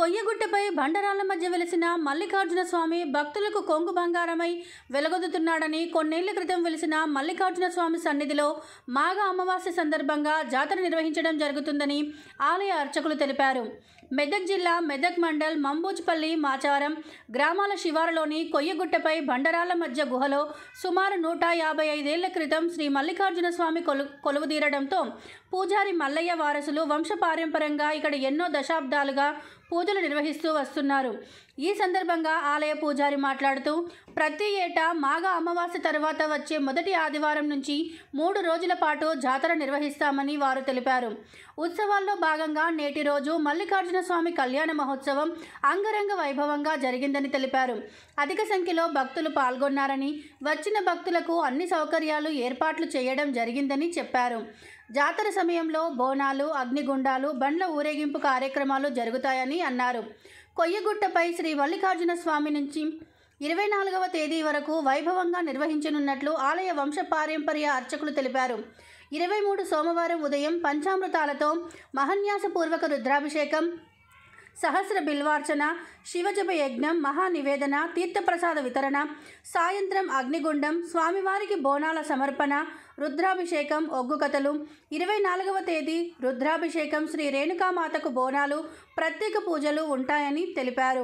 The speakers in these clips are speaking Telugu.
కొయ్యగుట్టపై బండరాళ్ల మధ్య వెలిసిన మల్లికార్జున స్వామి భక్తులకు కొంగు బంగారమై వెలగొదుతున్నాడని కొన్నేళ్ల క్రితం వెలిసిన మల్లికార్జున స్వామి సన్నిధిలో మాఘ అమావాస్య సందర్భంగా జాతర నిర్వహించడం జరుగుతుందని ఆలయ అర్చకులు తెలిపారు మెదక్ జిల్లా మెదక్ మండల్ మంబూజ్పల్లి మాచారం గ్రామాల శివారులోని కొయ్యగుట్టపై బండరాళ్ల మధ్య గుహలో సుమారు నూట యాభై ఐదేళ్ల క్రితం శ్రీ మల్లికార్జున స్వామి కొలు కొలువుదీరడంతో పూజారి మల్లయ్య వారసులు వంశపారంపర్యంగా ఇక్కడ ఎన్నో దశాబ్దాలుగా పూజలు నిర్వహిస్తూ వస్తున్నారు ఈ సందర్భంగా ఆలయ పూజారి మాట్లాడుతూ ప్రతి ఏటా మాఘ అమావాస్య తర్వాత వచ్చే మొదటి ఆదివారం నుంచి మూడు రోజుల పాటు జాతర నిర్వహిస్తామని వారు తెలిపారు ఉత్సవాల్లో భాగంగా నేటి రోజు మల్లికార్జున స్వామి కళ్యాణ మహోత్సవం అంగరంగ వైభవంగా జరిగిందని తెలిపారు అధిక సంఖ్యలో భక్తులు పాల్గొన్నారని వచ్చిన భక్తులకు అన్ని సౌకర్యాలు ఏర్పాట్లు చేయడం జరిగిందని చెప్పారు జాతర సమయంలో బోనాలు అగ్నిగుండాలు బండ్ల ఊరేగింపు కార్యక్రమాలు జరుగుతాయని అన్నారు కొయ్యగుట్టపై శ్రీ మల్లికార్జున స్వామి నుంచి ఇరవై నాలుగవ తేదీ వరకు వైభవంగా నిర్వహించనున్నట్లు ఆలయ వంశ పారంపర్య అర్చకులు తెలిపారు ఇరవై మూడు సోమవారం ఉదయం పంచామృతాలతో మహన్యాసపూర్వక రుద్రాభిషేకం సహస్ర బిల్వార్చన శివజప యజ్ఞం మహానివేదన తీర్థప్రసాద వితరణ సాయంత్రం అగ్నిగుండం స్వామివారికి బోనాల సమర్పణ రుద్రాభిషేకం ఒగ్గు కథలు ఇరవై నాలుగవ తేదీ రుద్రాభిషేకం శ్రీ రేణుకామాతకు బోనాలు ప్రత్యేక పూజలు ఉంటాయని తెలిపారు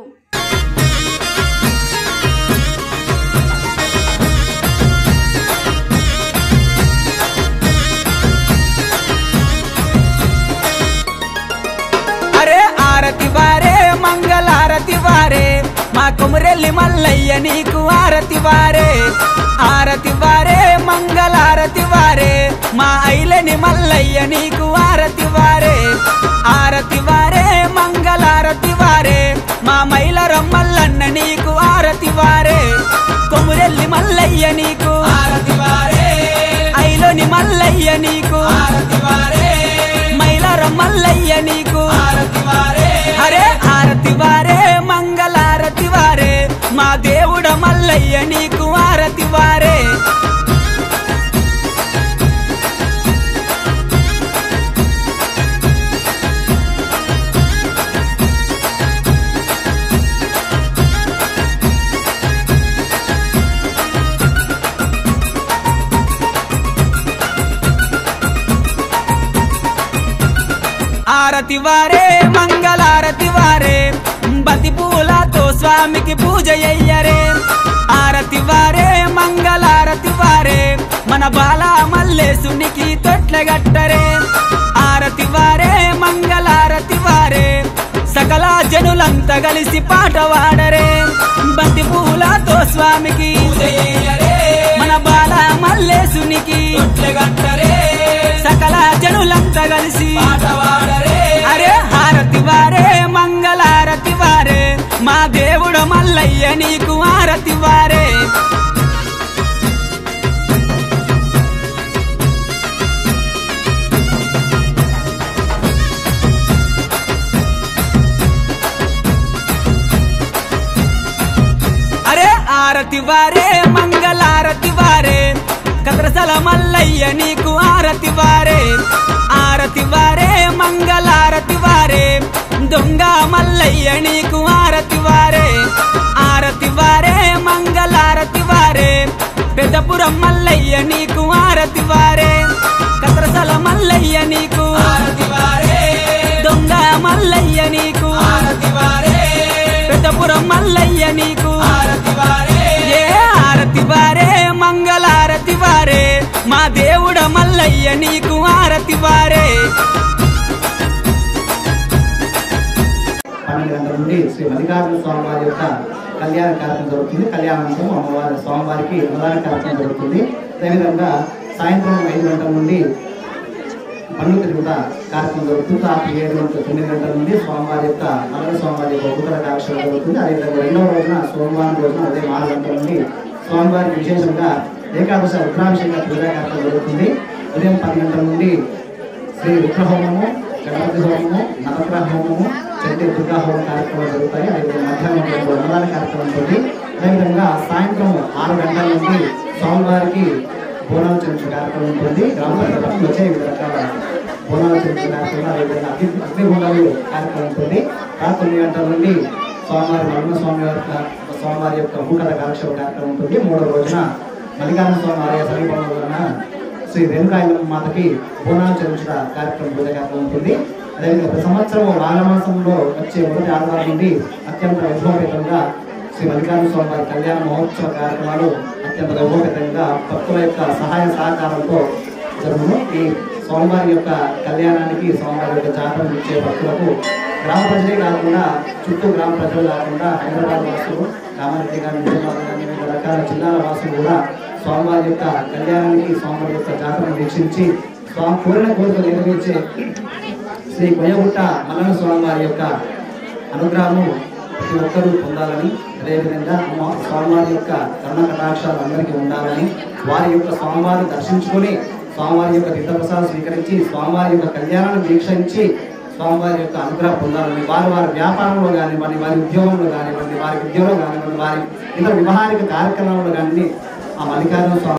అరే ఆరతి వారే మంగళారతి వారే మా కుమరెల్లి మల్లయ్య నీకు ఆరతి వారే ఆరతి వారే మంగళారతి వారే మా ఐలని మల్లయ్య నీకు ఆరతి వారే ఆరతి వారే మంగళారతి వారే మా మైలర మల్లన్న నీకు ఆరతి వారే కొమురెల్లి మల్లయ్య నీకు ఆరతి వారే ఐలోని మల్లయ్య నీకు ఆరతి వారే మైలార మల్లయ్య నీకు అరే ఆరతి వారే మంగళారతి వారే మా దేవుడ మల్లయ్య నీకు ఆరతి వారే ఆరతి వారే మంగళారతి వారే బతి పూలతో స్వామికి పూజ అయ్యరే ఆరతి వారే మంగళారతి వారే మన బాల మల్లేశునికి తొట్లగట్టరే ఆరతి వారే మంగళారతి వారే సకల జనులంతా కలిసి పాట వాడరే బంతి పూలతో స్వామికి మన బాల మల్లేశునికి సకల జనులంతా కలిసి అరే హారతి వారే మంగళారతి వారే మా దేవుడు మల్లయ్య నీకు హారతి వారే అరే ఆరతి వారే మంగళారతి వారే కద్రసల మల్లయ్య నీకు ఆరతి వారే ఆరతి వారే మంగళారతి వారే దొంగ మల్లయ్య నీకు ఆరతి వారే ఆరతి వారే మంగళారతి వారే పెద్దపురం మల్లయ్య నీకు ఆరతి వారే కద్రసల మల్లయ్య నీకు ఆరతి వారే దొంగ మల్లయ్య నీకు ఆరతి వారే పెద్దపురం మల్లయ్య నీకు ఏ ఆరతి వారే మంగళారతి వారే మా దేవుడ మల్లయ్య నీకు ఆరతి వారే పన్నెండు గంటల నుండి శ్రీ మల్లికార్జున స్వామి వారి యొక్క కళ్యాణ కార్యక్రమం జరుగుతుంది కళ్యాణానంతరం అమ్మవారి స్వామివారికి ప్రధాన కార్యక్రమం జరుగుతుంది అదేవిధంగా సాయంత్రం ఐదు గంటల నుండి పండుగ తిరుగుత కార్యక్రమం జరుగుతుంది రాత్రి ఏడు గంటల తొమ్మిది గంటల నుండి స్వామివారి యొక్క మరణ స్వామివారి యొక్క ఉపకర కార్యక్రమం జరుగుతుంది అదేవిధంగా రెండవ రోజున సోమవారం రోజున ఉదయం ఆరు గంటల నుండి స్వామివారికి విశేషంగా ఏకాదశ రుద్రాభిషేక పూజా కార్యక్రమం జరుగుతుంది ఉదయం పది గంటల నుండి శ్రీ రుద్రహోమము గణపతి హోమము నవగ్రహ హోమము చండీ దుర్గా హోమం కార్యక్రమాలు జరుగుతాయి అదేవిధంగా మధ్యాహ్నం రెండు అన్నదాన కార్యక్రమంతో అదేవిధంగా సాయంత్రం ఆరు గంటల నుండి స్వామివారికి బోనాలు చెల్లించే కార్యక్రమం ఉంటుంది గ్రామ ప్రజలకు వచ్చే వివిధ రకాల బోనాలు చెల్లించే కార్యక్రమం అదేవిధంగా అగ్ని అగ్ని బోనాలు కార్యక్రమం ఉంటుంది రాత్రి తొమ్మిది గంటల నుండి స్వామివారి మల్లన్న స్వామి యొక్క స్వామివారి యొక్క భూకథ కాలక్షేప కార్యక్రమం ఉంటుంది మూడవ రోజున మల్లికార్జున స్వామి ఆలయ సమీపంలో ఉన్న శ్రీ రేణుకాయలమ్మ మాతకి బోనాలు చెల్లించిన కార్యక్రమం పూజ కార్యక్రమం ఉంటుంది అదేవిధంగా ప్రతి సంవత్సరం మాఘమాసంలో వచ్చే మొదటి ఆదివారం నుండి అత్యంత వైభవపేతంగా శ్రీ మల్లికార్జున స్వామి వారి కళ్యాణ మహోత్సవ కార్యక్రమాలు అత్యంత వైభవపేతంగా భక్తుల యొక్క సహాయ సహకారంతో జరుగును ఈ స్వామివారి యొక్క కళ్యాణానికి స్వామివారి యొక్క జాతర ఇచ్చే భక్తులకు గ్రామ ప్రజలే కాకుండా చుట్టూ గ్రామ ప్రజలు కాకుండా హైదరాబాద్ వాసులు కామారెడ్డి కానీ నిజామాబాద్ కానీ వివిధ రకాల జిల్లాల వాసులు కూడా స్వామివారి యొక్క కళ్యాణానికి స్వామివారి యొక్క జాతరను వీక్షించి స్వామి కోరిన కోరికలు నెరవేర్చే శ్రీ కొయ్యగుట్ట మల్లన స్వామివారి యొక్క అనుగ్రహము ప్రతి ఒక్కరూ పొందాలని అదేవిధంగా అమ్మ స్వామివారి యొక్క కరుణ కటాక్షాలు అందరికీ ఉండాలని వారి యొక్క స్వామివారిని దర్శించుకొని స్వామివారి యొక్క తీర్థప్రసాదం స్వీకరించి స్వామివారి యొక్క కళ్యాణాన్ని వీక్షించి స్వామివారి యొక్క అనుగ్రహం పొందాలని వారి వారి వ్యాపారంలో కానివ్వండి వారి ఉద్యోగంలో కానివ్వండి వారి విద్యలో కానివ్వండి వారి ఇతర వ్యవహారిక కార్యక్రమాల్లో కానీ ఆ మల్లికార్జున స్వామి